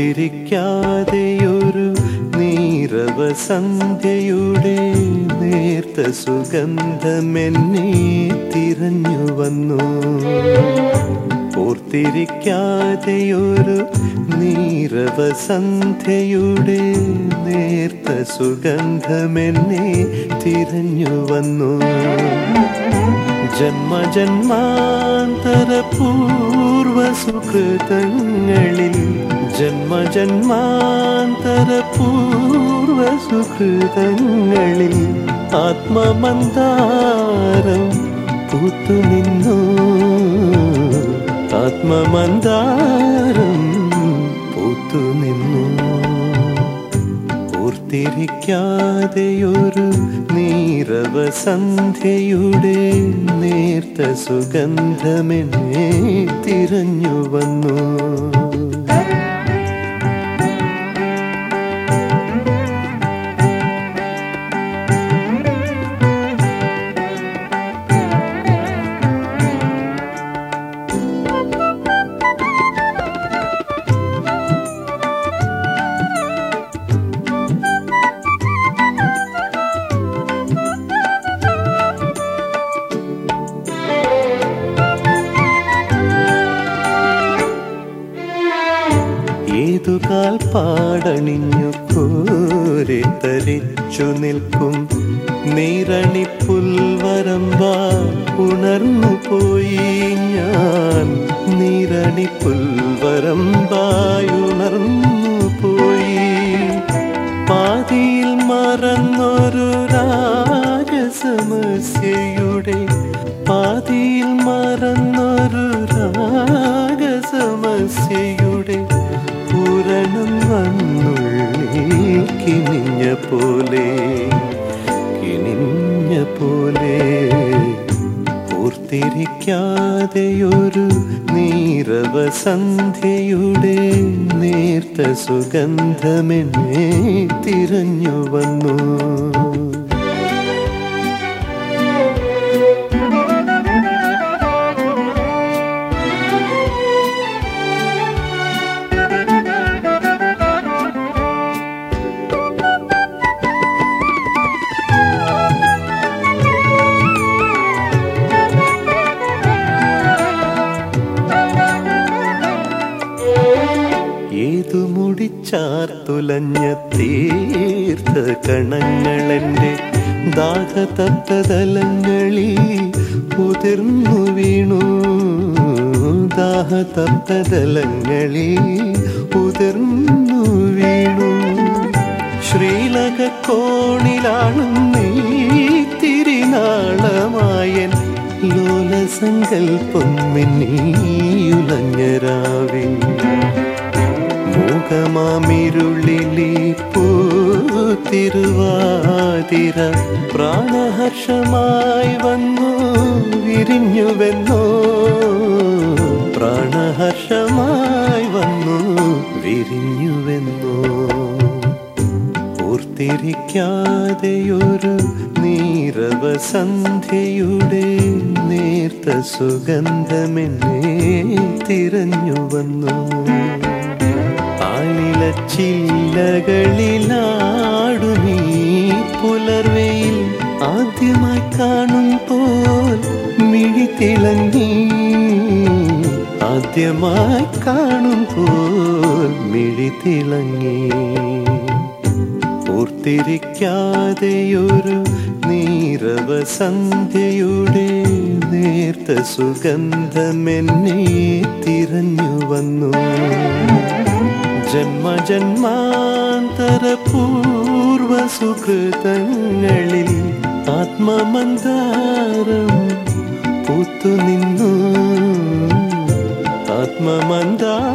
പൂത്തിരിക്കാതെയൊരു നീരവ സന്ധ്യയുടെ നേർത്ത സുഗന്ധമെന്നെ തിരഞ്ഞു വന്നു പൂർത്തിരിക്കാതെയൊരു നീരവ സന്ധ്യയുടെ നേർത്ത സുഗന്ധമെന്നെ തിരഞ്ഞു വന്നു ജന്മജന്മാന്തര പൂർവ സുഹൃതങ്ങളിൽ ജന്മജന്മാന്തര പൂർവ സുഹൃതങ്ങളിൽ ആത്മമന്ദാരം പൂത്തുനിന്നു ആത്മമന്ദാരം പൂത്തുനിന്നു പൂർത്തിരിക്കാതെയൊരു നീരവ സന്ധ്യയുടെ നേർത്ത സുഗന്ധമെന്നെ തിരഞ്ഞു വന്നു ഏതു കാൽ പാടണിഞ്ഞു കോരെ തരിച്ചു നിൽക്കും നീരണി പുൽവരമ്പാ ഉണർന്നു പോയി ഞാൻ നീരണി പുൽവരമ്പായി ഉണർന്നു പോയി പാതിയിൽ മറന്നൊരു രാഗസമസ്യയുടെ പാതിയിൽ മറന്നൊരു രാഗസമസ്യയുടെ പൂരണം വന്നുള്ളിൽ കിനിഞ്ഞ പോലെ കിനിഞ്ഞ പോലെ പൂർത്തിരിക്കാതെയൊരു നീരവ സന്ധ്യയുടെ നേർത്ത സുഗന്ധമെന്നെ തിരഞ്ഞു വന്നു ഏതു മുടിച്ചാർത്തുലഞ്ഞ തീർത്ഥ കണങ്ങളെന്റെ ദാഹതപ്തതലങ്ങളിൽ ഉതിർന്നു വീണു ദാഹതപ്തതലങ്ങളിൽ ഉതിർന്നു വീണു ശ്രീലക കോണിലാണും നീ തിരിനാളമായൻ ലോലസങ്കൽപ്പം മിന്നിയുലഞ്ഞരാവിൻ മൂകമാമിരുളിലി പൂത്തിരുവാതിര പ്രാണഹർഷമായി വന്നു വിരിഞ്ഞുവെന്നോ പ്രാണഹർഷമായി വന്നു വിരിഞ്ഞുവെന്നോ പൂർത്തിരിക്കാതെയൊരു നീരവ സന്ധ്യയുടെ നേർത്ത സുഗന്ധമെന്നെ തിരഞ്ഞു വന്നു ആളില ചില്ലകളിലാടുമീ പുലർവയിൽ ആദ്യമായി കാണും പോൽ മിഴി തിളങ്ങി ആദ്യമായി കാണും പോൽ മിഴി തിളങ്ങി പൂർത്തിരിക്കാതെയൊരു നീരവ സന്ധ്യയുടെ നേർത്ത സുഗന്ധമെന്നെ തിരഞ്ഞു വന്നു ജന്മജന്മാന്തര പൂർവ സുഹൃതങ്ങളിൽ ആത്മമന്ദാരം പൂത്തുനിന്നു ആത്മമന്ദാരം